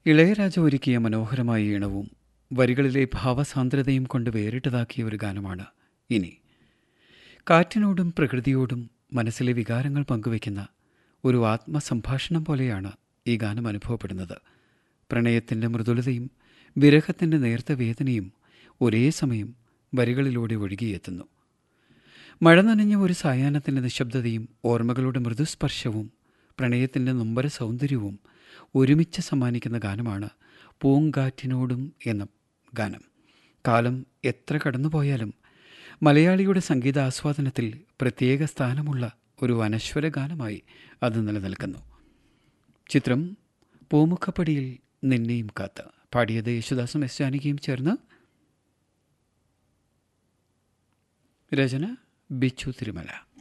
ഇളയരാജ ഒരുക്കിയ മനോഹരമായ ഈണവും വരികളിലെ ഭാവസാന്ദ്രതയും കൊണ്ട് വേറിട്ടതാക്കിയ ഒരു ഗാനമാണ് ഇനി കാറ്റിനോടും പ്രകൃതിയോടും മനസ്സിലെ വികാരങ്ങൾ പങ്കുവയ്ക്കുന്ന ഒരു ആത്മസംഭാഷണം പോലെയാണ് ഈ ഗാനം അനുഭവപ്പെടുന്നത് പ്രണയത്തിൻ്റെ മൃദുലതയും വിരഹത്തിൻ്റെ നേർത്ത വേദനയും ഒരേ സമയം വരികളിലൂടെ ഒഴുകിയെത്തുന്നു മഴ നനഞ്ഞ ഒരു സായാഹ്നത്തിൻ്റെ നിശബ്ദതയും ഓർമ്മകളുടെ മൃദുസ്പർശവും പ്രണയത്തിൻ്റെ നൊമ്പര സൗന്ദര്യവും ഒരുമിച്ച് സമ്മാനിക്കുന്ന ഗാനമാണ് പൂങ്കാറ്റിനോടും എന്ന ഗാനം കാലം എത്ര കടന്നുപോയാലും മലയാളിയുടെ സംഗീതാസ്വാദനത്തിൽ പ്രത്യേക സ്ഥാനമുള്ള ഒരു അനശ്വര ഗാനമായി അത് നിലനിൽക്കുന്നു ചിത്രം പൂമുഖപ്പടിയിൽ നിന്നെയും കാത്ത് പാടിയത് യേശുദാസും എസ് ജാനകിയും ചേർന്ന് രചന ബിച്ചു തിരുമല